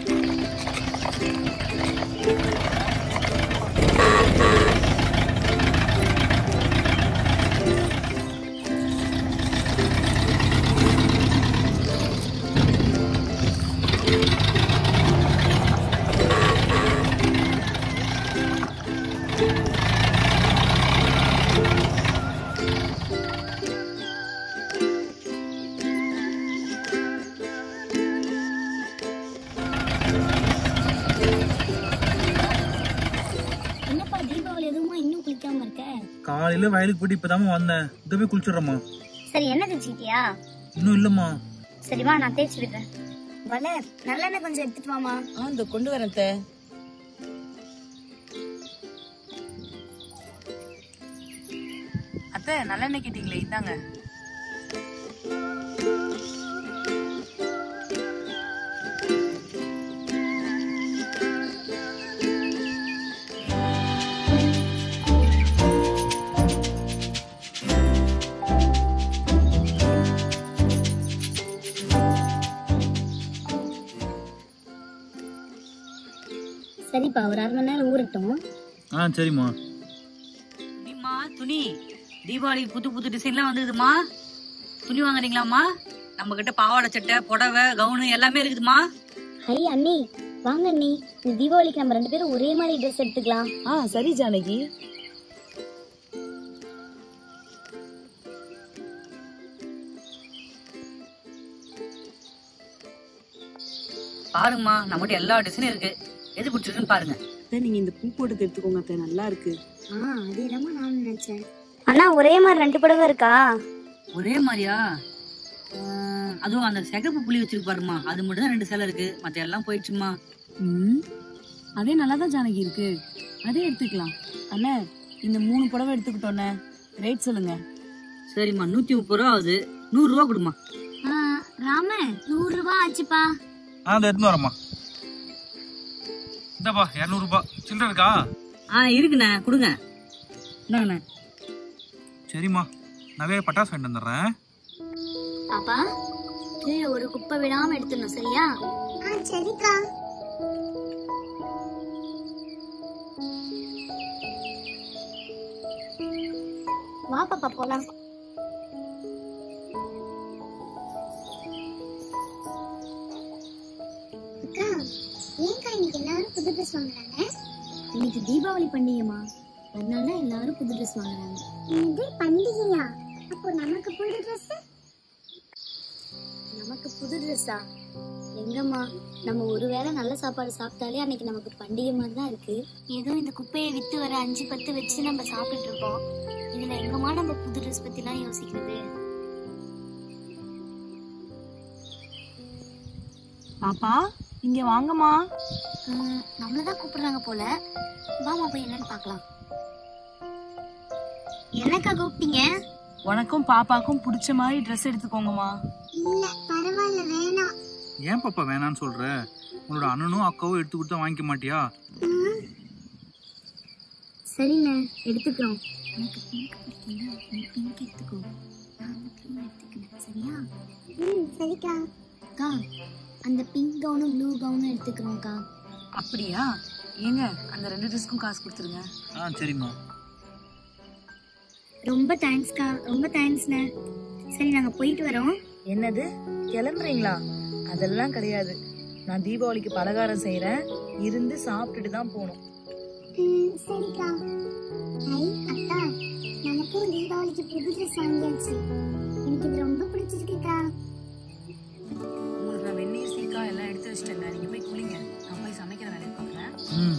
என்னப்பா தீபாவளி எதுவுமா இன்னும் குளிக்காம இருக்க காலையில வயலுக்கு போயிட்டு இப்பதாம்மா வந்தேன் இதை போய் குளிச்சிடுறேம்மா சரி என்ன தேய்ச்சிக்கிட்டியா இன்னும் இல்லம்மா சரிவா நான் தேய்ச்சி விடுறேன் வளர் நல்லெண்ணெய் கொஞ்சம் எடுத்துட்டு வாமா ஆ இந்த கொண்டு வரேன் அத்தை. அத்தை நல்லெண்ணெய் கேட்டீங்களே இந்தாங்க சரிப்பா ஒரு அரை மணி நேரம் ஊறட்டும் ஆ சரிம்மா துணிமா துணி தீபாவளிக்கு புது புது டிசைன்லாம் வந்ததுமா துணி வாங்குறீங்களாம்மா நம்ம கிட்ட பாவாடை சட்டை புடவை கவுனு எல்லாமே இருக்குதுமா ஹை அண்ணி வாங்க அண்ணி இந்த தீபாவளிக்கு நம்ம ரெண்டு பேரும் ஒரே மாதிரி ட்ரெஸ் எடுத்துக்கலாம் ஆ சரி ஜானகி பாருங்கம்மா நம்மகிட்ட எல்லா டிசைனும் இருக்கு எது பிடிச்சிருக்குன்னு பாருங்க நீங்க இந்த பூ போட்டது எடுத்துக்கோங்க அத்தை நல்லா இருக்கு ஆ அதேதாம்மா நான் நினைச்சேன் அண்ணா ஒரே மாதிரி ரெண்டு புடவை இருக்கா ஒரே மாதிரியா ஆ, அதுவும் அந்த சிகப்பு புளி வச்சிருக்கு பாருமா அது மட்டும் தான் ரெண்டு சேலை இருக்கு மத்த எல்லாம் போயிடுச்சுமா ம் அதே நல்லா தான் ஜானகி இருக்கு அதே எடுத்துக்கலாம் அண்ணே இந்த மூணு புடவை எடுத்துக்கிட்டோண்ணே ரேட் சொல்லுங்க சரிம்மா நூத்தி முப்பது ரூபா ஆகுது நூறு ரூபா கொடுமா ராம நூறு ரூபாய் ஆச்சுப்பா ஆ அதை எடுத்துன்னு வரேம்மா இந்தாப்பா இரநூறுபா சில்லற இருக்கா ஆ இருக்குண்ணே கொடுங்க இந்தாங்கண்ணே சரிம்மா நகைய பட்டாசு வாங்கிட்டு வந்துடுறேன் பாப்பா கீழே ஒரு குப்பை விடாம எடுத்துடணும் சரியா சரிக்கா வா பாப்பா போலாம் அக்கா ஏன்க்கா இன்னைக்கு எல்லாரும் புது ட்ரெஸ் வாங்குறாங்க இன்னைக்கு தீபாவளி பண்டிகைமா அதனால எல்லாரும் புது ட்ரெஸ் வாங்குறாங்க இது பண்டிகையா அப்போ நமக்கு புது ட்ரெஸ் நமக்கு புது ட்ரெஸ்ஸா எங்கம்மா நம்ம ஒருவேளை நல்ல சாப்பாடு சாப்பிட்டாலே அன்னைக்கு நமக்கு பண்டிகை மாதிரி தான் இருக்கு ஏதோ இந்த குப்பையை வித்து வர அஞ்சு பத்து வச்சு நம்ம சாப்பிட்டுட்டு இருக்கோம் இதுல எங்கம்மா நம்ம புது ட்ரெஸ் பத்திலாம் யோசிக்கிறது பாப்பா இங்க வாங்கம்மா ஆஹ், நம்மளதான் கூப்பிடுறாங்க போல வாமா போய் என்னன்னு பார்க்கலாம் என்னக்கா கூப்பிட்டீங்க உனக்கும் பாப்பாக்கும் பிடிச்ச மாதிரி ட்ரெஸ் எடுத்துக்கோங்கம்மா இல்ல பரவாயில்ல வேணாம் ஏன் பாப்பா வேணான்னு சொல்ற உன்னோட அண்ணனும் அக்காவும் எடுத்து கொடுத்தா வாங்கிக்க மாட்டியா சரிண்ணே எடுத்துக்கிறோம் எனக்கு பிங்க் பிடிக்கும்ல நீ பிங்க் எடுத்துக்கோ நான் ப்ளூ எடுத்துக்கிறேன் சரியா ம் சரிக்கா அக்கா அந்த பிங்க் கவுனும் ப்ளூ கவுனும் எடுத்துக்கிறோம்க்கா அப்படியா ஏங்க அந்த ரெண்டு ட்ரெஸ்க்கும் காசு கொடுத்துருங்க ஆ சரிம்மா ரொம்ப தேங்க்ஸ்க்கா ரொம்ப தேங்க்ஸ்ண்ணே சரி நாங்கள் போயிட்டு வரோம் என்னது கிளம்புறீங்களா அதெல்லாம் கிடையாது நான் தீபாவளிக்கு பலகாரம் செய்யறேன் இருந்து சாப்பிட்டுட்டு தான் போகணும் ம் சரிக்கா ஐ அக்கா நமக்கும் தீபாவளிக்கு புது ட்ரெஸ் வாங்கியாச்சு எனக்கு இது ரொம்ப பிடிச்சிருக்குக்கா உங்களுக்கு நான் வெந்நீர் சீக்கா எல்லாம் எடுத்து வச்சிட்டேங்க நீங்க போய் குளிங்க நான் போய் சமைக்கிற வேலையை பார்க்குறேன் ம்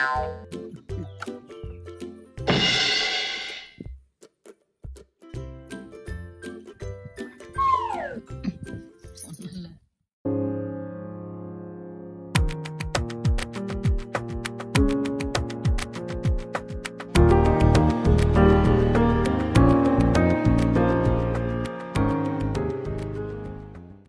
ஆ